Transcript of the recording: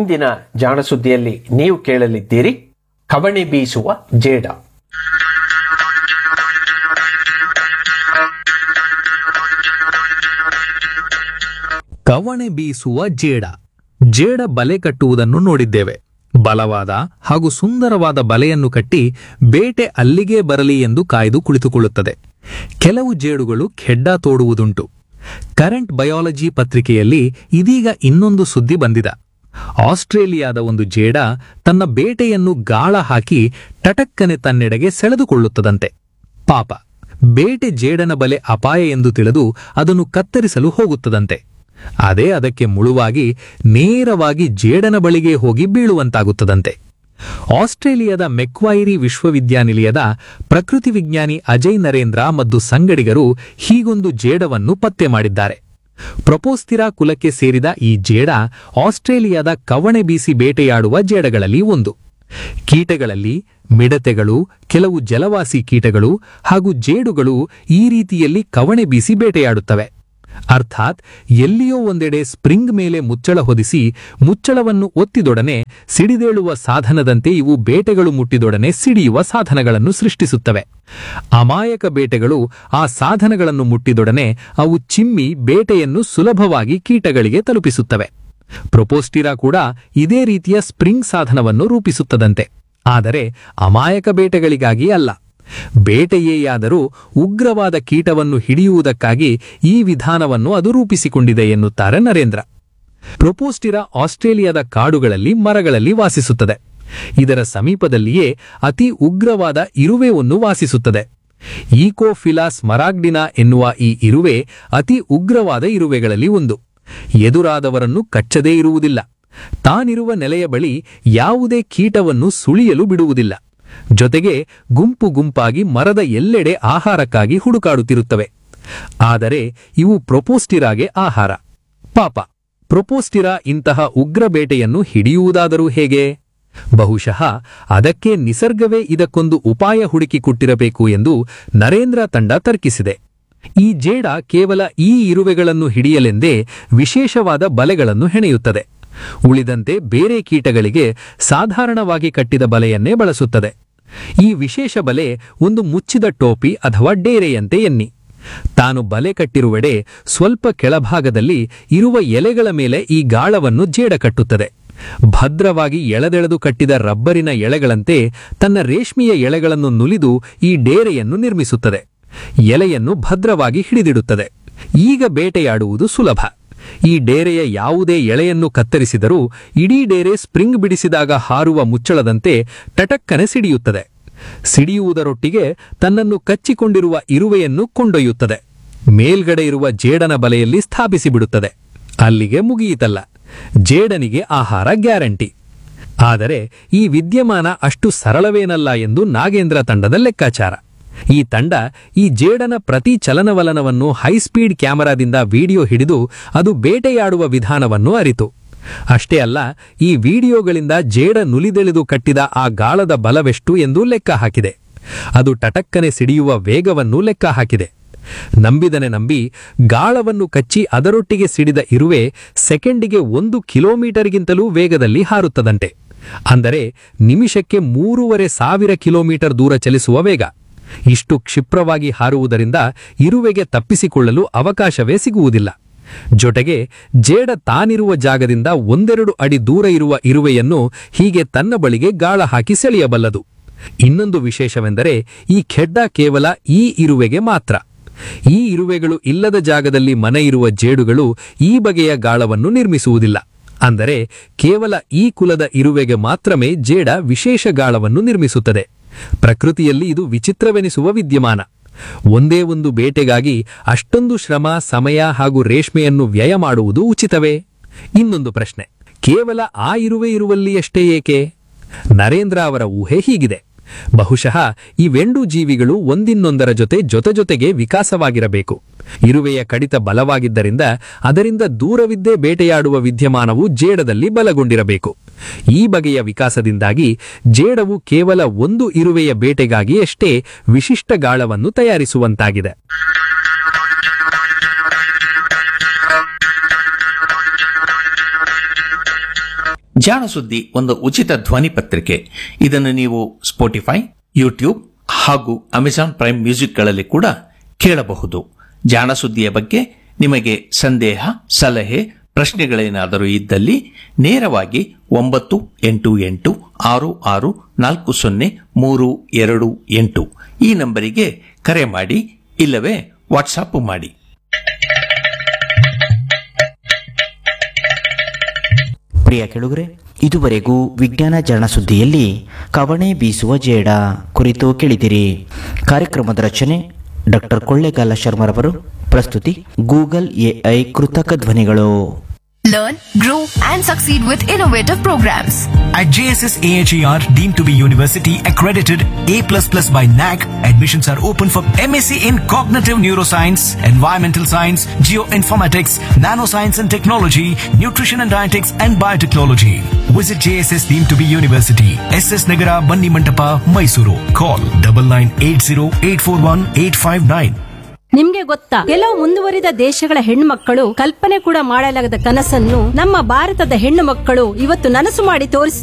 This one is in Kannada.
ಇಂದಿನ ಜಾಣಸುದ್ದಿಯಲ್ಲಿ ನೀವು ಕೇಳಲಿದ್ದೀರಿ ಕವಣೆ ಬೀಸುವ ಜೇಡ ಕವಣೆ ಬೀಸುವ ಜೇಡ ಜೇಡ ಬಲೆ ಕಟ್ಟುವುದನ್ನು ನೋಡಿದ್ದೇವೆ ಬಲವಾದ ಹಾಗೂ ಸುಂದರವಾದ ಬಲೆಯನ್ನು ಕಟ್ಟಿ ಬೇಟೆ ಅಲ್ಲಿಗೇ ಬರಲಿ ಎಂದು ಕಾಯ್ದು ಕುಳಿತುಕೊಳ್ಳುತ್ತದೆ ಕೆಲವು ಜೇಡುಗಳು ಖೆಡ್ಡ ತೋಡುವುದುಂಟು ಕರೆಂಟ್ ಬಯಾಲಜಿ ಪತ್ರಿಕೆಯಲ್ಲಿ ಇದೀಗ ಇನ್ನೊಂದು ಸುದ್ದಿ ಬಂದಿದ ಆಸ್ಟ್ರೇಲಿಯಾದ ಒಂದು ಜೇಡ ತನ್ನ ಬೇಟೆಯನ್ನು ಗಾಳ ಹಾಕಿ ಟಟಕ್ಕನೆ ತನ್ನೆಡೆಗೆ ಸೆಳೆದುಕೊಳ್ಳುತ್ತದಂತೆ ಪಾಪ ಬೇಟೆ ಜೇಡನ ಬಲೆ ಅಪಾಯ ಎಂದು ತಿಳಿದು ಅದನ್ನು ಕತ್ತರಿಸಲು ಹೋಗುತ್ತದಂತೆ ಅದೇ ಅದಕ್ಕೆ ಮುಳುವಾಗಿ ನೇರವಾಗಿ ಜೇಡನ ಬಳಿಗೆ ಹೋಗಿ ಬೀಳುವಂತಾಗುತ್ತದಂತೆ ಆಸ್ಟ್ರೇಲಿಯಾದ ಮೆಕ್ವೈರಿ ವಿಶ್ವವಿದ್ಯಾನಿಲಯದ ಪ್ರಕೃತಿ ವಿಜ್ಞಾನಿ ಅಜಯ್ ನರೇಂದ್ರ ಮತ್ತು ಸಂಗಡಿಗರು ಹೀಗೊಂದು ಜೇಡವನ್ನು ಪತ್ತೆ ಮಾಡಿದ್ದಾರೆ ಪ್ರೊಪೋಸ್ತಿರಾ ಕುಲಕ್ಕೆ ಸೇರಿದ ಈ ಜೇಡ ಆಸ್ಟ್ರೇಲಿಯಾದ ಕವಣೆ ಬೀಸಿ ಬೇಟೆಯಾಡುವ ಜೇಡಗಳಲ್ಲಿ ಒಂದು ಕೀಟಗಳಲ್ಲಿ ಮಿಡತೆಗಳು ಕೆಲವು ಜಲವಾಸಿ ಕೀಟಗಳು ಹಾಗೂ ಜೇಡುಗಳು ಈ ರೀತಿಯಲ್ಲಿ ಕವಣೆ ಬೀಸಿ ಬೇಟೆಯಾಡುತ್ತವೆ ಅರ್ಥಾತ್ ಎಲ್ಲಿಯೋ ಒಂದೆಡೆ ಸ್ಪ್ರಿಂಗ್ ಮೇಲೆ ಮುಚ್ಚಳ ಹೊದಿಸಿ ಮುಚ್ಚಳವನ್ನು ಒತ್ತಿದೊಡನೆ ಸಿಡಿದೇಳುವ ಸಾಧನದಂತೆ ಇವು ಬೇಟೆಗಳು ಮುಟ್ಟಿದೊಡನೆ ಸಿಡಿಯುವ ಸಾಧನಗಳನ್ನು ಸೃಷ್ಟಿಸುತ್ತವೆ ಅಮಾಯಕ ಬೇಟೆಗಳು ಆ ಸಾಧನಗಳನ್ನು ಮುಟ್ಟಿದೊಡನೆ ಅವು ಚಿಮ್ಮಿ ಬೇಟೆಯನ್ನು ಸುಲಭವಾಗಿ ಕೀಟಗಳಿಗೆ ತಲುಪಿಸುತ್ತವೆ ಪ್ರೊಪೋಸ್ಟಿರಾ ಕೂಡ ಇದೇ ರೀತಿಯ ಸ್ಪ್ರಿಂಗ್ ಸಾಧನವನ್ನು ರೂಪಿಸುತ್ತದಂತೆ ಆದರೆ ಅಮಾಯಕ ಬೇಟೆಗಳಿಗಾಗಿ ಅಲ್ಲ ಬೇಟೆಯೇಯಾದರೂ ಉಗ್ರವಾದ ಕೀಟವನ್ನು ಹಿಡಿಯುವುದಕ್ಕಾಗಿ ಈ ವಿಧಾನವನ್ನು ಅದು ರೂಪಿಸಿಕೊಂಡಿದೆ ಎನ್ನುತ್ತಾರೆ ನರೇಂದ್ರ ಪ್ರೊಪೋಸ್ಟಿರಾ ಆಸ್ಟ್ರೇಲಿಯಾದ ಕಾಡುಗಳಲ್ಲಿ ಮರಗಳಲ್ಲಿ ವಾಸಿಸುತ್ತದೆ ಇದರ ಸಮೀಪದಲ್ಲಿಯೇ ಅತಿ ಉಗ್ರವಾದ ಇರುವೆ ಒಂದು ವಾಸಿಸುತ್ತದೆ ಈಕೋಫಿಲಾಸ್ ಮರಾಗ್ಡಿನಾ ಎನ್ನುವ ಈ ಇರುವೆ ಅತಿ ಉಗ್ರವಾದ ಇರುವೆಗಳಲ್ಲಿ ಒಂದು ಎದುರಾದವರನ್ನು ಕಚ್ಚದೇ ಇರುವುದಿಲ್ಲ ತಾನಿರುವ ನೆಲೆಯ ಬಳಿ ಯಾವುದೇ ಕೀಟವನ್ನು ಸುಳಿಯಲು ಬಿಡುವುದಿಲ್ಲ ಜೊತೆಗೆ ಗುಂಪು ಗುಂಪಾಗಿ ಮರದ ಎಲ್ಲೆಡೆ ಆಹಾರಕ್ಕಾಗಿ ಹುಡುಕಾಡುತ್ತಿರುತ್ತವೆ ಆದರೆ ಇವು ಪ್ರೊಪೋಸ್ಟಿರಾಗೆ ಆಹಾರ ಪಾಪ ಪ್ರೊಪೋಸ್ಟಿರಾ ಇಂತಹ ಉಗ್ರ ಬೇಟೆಯನ್ನು ಹಿಡಿಯುವುದಾದರೂ ಹೇಗೆ ಬಹುಶಃ ಅದಕ್ಕೆ ನಿಸರ್ಗವೇ ಇದಕ್ಕೊಂದು ಉಪಾಯ ಹುಡುಕಿಕೊಟ್ಟಿರಬೇಕು ಎಂದು ನರೇಂದ್ರ ತಂಡ ತರ್ಕಿಸಿದೆ ಈ ಜೇಡ ಕೇವಲ ಈ ಇರುವೆಗಳನ್ನು ಹಿಡಿಯಲೆಂದೇ ವಿಶೇಷವಾದ ಬಲೆಗಳನ್ನು ಹೆಣೆಯುತ್ತದೆ ಉಳಿದಂತೆ ಬೇರೆ ಕೀಟಗಳಿಗೆ ಸಾಧಾರಣವಾಗಿ ಕಟ್ಟಿದ ಬಲೆಯನ್ನೇ ಬಳಸುತ್ತದೆ ಈ ವಿಶೇಷ ಬಲೆ ಒಂದು ಮುಚ್ಚಿದ ಟೋಪಿ ಅಥವಾ ಡೇರೆಯಂತೆ ಎನ್ನಿ ತಾನು ಬಲೆ ಕಟ್ಟಿರುವೆಡೆ ಸ್ವಲ್ಪ ಕೆಳಭಾಗದಲ್ಲಿ ಇರುವ ಎಲೆಗಳ ಮೇಲೆ ಈ ಗಾಳವನ್ನು ಜೇಡ ಕಟ್ಟುತ್ತದೆ ಭದ್ರವಾಗಿ ಎಳೆದೆಳೆದು ಕಟ್ಟಿದ ರಬ್ಬರಿನ ಎಳೆಗಳಂತೆ ತನ್ನ ರೇಷ್ಮೆಯ ಎಳೆಗಳನ್ನು ನುಲಿದು ಈ ಡೇರೆಯನ್ನು ನಿರ್ಮಿಸುತ್ತದೆ ಎಲೆಯನ್ನು ಭದ್ರವಾಗಿ ಹಿಡಿದಿಡುತ್ತದೆ ಈಗ ಬೇಟೆಯಾಡುವುದು ಸುಲಭ ಈ ಡೇರೆಯ ಯಾವುದೇ ಎಳೆಯನ್ನು ಕತ್ತರಿಸಿದರೂ ಇಡೀ ಡೇರೆ ಸ್ಪ್ರಿಂಗ್ ಬಿಡಿಸಿದಾಗ ಹಾರುವ ಮುಚ್ಚಳದಂತೆ ಟಟಕ್ಕನೆ ಸಿಡಿಯುತ್ತದೆ ಸಿಡಿಯುವುದರೊಟ್ಟಿಗೆ ತನ್ನನ್ನು ಕಚ್ಚಿಕೊಂಡಿರುವ ಇರುವೆಯನ್ನು ಕೊಂಡೊಯ್ಯುತ್ತದೆ ಮೇಲ್ಗಡೆ ಇರುವ ಜೇಡನ ಬಲೆಯಲ್ಲಿ ಸ್ಥಾಪಿಸಿಬಿಡುತ್ತದೆ ಅಲ್ಲಿಗೆ ಮುಗಿಯಿತಲ್ಲ ಜೇಡನಿಗೆ ಆಹಾರ ಗ್ಯಾರಂಟಿ ಆದರೆ ಈ ವಿದ್ಯಮಾನ ಅಷ್ಟು ಸರಳವೇನಲ್ಲ ಎಂದು ನಾಗೇಂದ್ರ ತಂಡದ ಲೆಕ್ಕಾಚಾರ ಈ ತಂಡ ಈ ಜೇಡನ ಪ್ರತಿ ಚಲನವಲನವನ್ನು ಹೈಸ್ಪೀಡ್ ಕ್ಯಾಮೆರಾದಿಂದ ವಿಡಿಯೋ ಹಿಡಿದು ಅದು ಬೇಟೆಯಾಡುವ ವಿಧಾನವನ್ನು ಅರಿತು ಅಷ್ಟೇ ಅಲ್ಲ ಈ ವಿಡಿಯೋಗಳಿಂದ ಜೇಡ ನುಲಿದೆಳೆದು ಕಟ್ಟಿದ ಆ ಗಾಳದ ಬಲವೆಷ್ಟು ಎಂದು ಲೆಕ್ಕ ಹಾಕಿದೆ ಅದು ಟಟಕ್ಕನೆ ಸಿಡಿಯುವ ವೇಗವನ್ನು ಲೆಕ್ಕ ಹಾಕಿದೆ ನಂಬಿದನೆ ನಂಬಿ ಗಾಳವನ್ನು ಕಚ್ಚಿ ಅದರೊಟ್ಟಿಗೆ ಸಿಡಿದ ಇರುವೆ ಸೆಕೆಂಡಿಗೆ ಒಂದು ಕಿಲೋಮೀಟರ್ಗಿಂತಲೂ ವೇಗದಲ್ಲಿ ಹಾರುತ್ತದಂತೆ ಅಂದರೆ ನಿಮಿಷಕ್ಕೆ ಮೂರುವರೆ ಸಾವಿರ ಕಿಲೋಮೀಟರ್ ದೂರ ಚಲಿಸುವ ವೇಗ ಇಷ್ಟು ಕ್ಷಿಪ್ರವಾಗಿ ಹಾರುವುದರಿಂದ ಇರುವೆಗೆ ತಪ್ಪಿಸಿಕೊಳ್ಳಲು ಅವಕಾಶವೇ ಸಿಗುವುದಿಲ್ಲ ಜೊತೆಗೆ ಜೇಡ ತಾನಿರುವ ಜಾಗದಿಂದ ಒಂದೆರಡು ಅಡಿ ದೂರ ಇರುವ ಇರುವೆಯನ್ನು ಹೀಗೆ ತನ್ನ ಬಳಿಗೆ ಗಾಳ ಹಾಕಿ ಸೆಳೆಯಬಲ್ಲದು ಇನ್ನೊಂದು ವಿಶೇಷವೆಂದರೆ ಈ ಖೆಡ್ಡ ಕೇವಲ ಈ ಇರುವೆಗೆ ಮಾತ್ರ ಈ ಇರುವೆಗಳು ಇಲ್ಲದ ಜಾಗದಲ್ಲಿ ಮನೆ ಇರುವ ಜೇಡುಗಳು ಈ ಬಗೆಯ ಗಾಳವನ್ನು ನಿರ್ಮಿಸುವುದಿಲ್ಲ ಅಂದರೆ ಕೇವಲ ಈ ಕುಲದ ಇರುವೆಗೆ ಮಾತ್ರಮೇ ಜೇಡ ವಿಶೇಷ ಗಾಳವನ್ನು ನಿರ್ಮಿಸುತ್ತದೆ ಪ್ರಕೃತಿಯಲ್ಲಿ ಇದು ವಿಚಿತ್ರವೆನಿಸುವ ವಿದ್ಯಮಾನ ಒಂದೇ ಒಂದು ಬೇಟೆಗಾಗಿ ಅಷ್ಟೊಂದು ಶ್ರಮ ಸಮಯ ಹಾಗೂ ರೇಷ್ಮೆಯನ್ನು ವ್ಯಯ ಮಾಡುವುದು ಉಚಿತವೇ ಇನ್ನೊಂದು ಪ್ರಶ್ನೆ ಕೇವಲ ಆ ಇರುವೆ ಇರುವಲ್ಲಿಯಷ್ಟೇ ಏಕೆ ನರೇಂದ್ರ ಅವರ ಊಹೆ ಹೀಗಿದೆ ಬಹುಶಃ ಇವೆಂಡು ಜೀವಿಗಳು ಒಂದಿನ್ನೊಂದರ ಜೊತೆ ಜೊತೆ ಜೊತೆಗೆ ವಿಕಾಸವಾಗಿರಬೇಕು ಇರುವೆಯ ಕಡಿತ ಬಲವಾಗಿದ್ದರಿಂದ ಅದರಿಂದ ದೂರವಿದ್ದೇ ಬೇಟೆಯಾಡುವ ವಿದ್ಯಮಾನವು ಜೇಡದಲ್ಲಿ ಬಲಗೊಂಡಿರಬೇಕು ಈ ಬಗೆಯ ವಿಕಾಸದಿಂದಾಗಿ ಜೇಡವು ಕೇವಲ ಒಂದು ಇರುವೆಯ ಬೇಟೆಗಾಗಿ ಅಷ್ಟೇ ವಿಶಿಷ್ಟ ಗಾಳವನ್ನು ತಯಾರಿಸುವಂತಾಗಿದೆ ಜಾಣ ಸುದ್ದಿ ಒಂದು ಉಚಿತ ಧ್ವನಿ ಪತ್ರಿಕೆ ಇದನ್ನು ನೀವು ಸ್ಪೋಟಿಫೈ ಯೂಟ್ಯೂಬ್ ಹಾಗೂ ಅಮೆಜಾನ್ ಪ್ರೈಮ್ ಮ್ಯೂಸಿಕ್ಗಳಲ್ಲಿ ಕೂಡ ಕೇಳಬಹುದು ಜಾಣ ಸುದ್ದಿಯ ಬಗ್ಗೆ ನಿಮಗೆ ಸಂದೇಹ ಸಲಹೆ ಪ್ರಶ್ನೆಗಳೇನಾದರೂ ಇದ್ದಲ್ಲಿ ನೇರವಾಗಿ ಒಂಬತ್ತು ಎಂಟು ಎಂಟು ಆರು ಆರು ನಾಲ್ಕು ಸೊನ್ನೆ ಮೂರು ಎರಡು ಎಂಟು ಈ ನಂಬರಿಗೆ ಕರೆ ಮಾಡಿ ಇಲ್ಲವೇ ವಾಟ್ಸಾಪ್ ಮಾಡಿ ಪ್ರಿಯ ಕೆಳುಗರೆ ಇದುವರೆಗೂ ವಿಜ್ಞಾನ ಜನ ಸುದ್ದಿಯಲ್ಲಿ ಕವಣೆ ಬೀಸುವ ಜೇಡ ಕುರಿತು ಕೇಳಿದಿರಿ ಕಾರ್ಯಕ್ರಮದ ರಚನೆ ಡಾಕ್ಟರ್ ಕೊಳ್ಳೇಗಾಲ ಶರ್ಮರವರು ಪ್ರಸ್ತುತಿ ಗೂಗಲ್ ಎಐ ಕೃತಕ ಧ್ವನಿಗಳು Learn, grow, and succeed with innovative programs. At JSS AHER, deemed to be university accredited A++ by NAC, admissions are open for MSc in Cognitive Neuroscience, Environmental Science, Geoinformatics, Nanoscience and Technology, Nutrition and Dietetics, and Biotechnology. Visit JSS deemed to be university, SS Nagara, Banni Mantapa, Mysuru. Call 9980841859. ನಿಮ್ಗೆ ಗೊತ್ತಾ ಕೆಲವು ಮುಂದುವರಿದ ದೇಶಗಳ ಹೆಣ್ಣುಮಕ್ಕಳು ಕಲ್ಪನೆ ಕೂಡ ಮಾಡಲಾಗದ ಕನಸನ್ನು ನಮ್ಮ ಭಾರತದ ಹೆಣ್ಣು ಮಕ್ಕಳು ಇವತ್ತು ನನಸು ಮಾಡಿ ತೋರಿಸಿ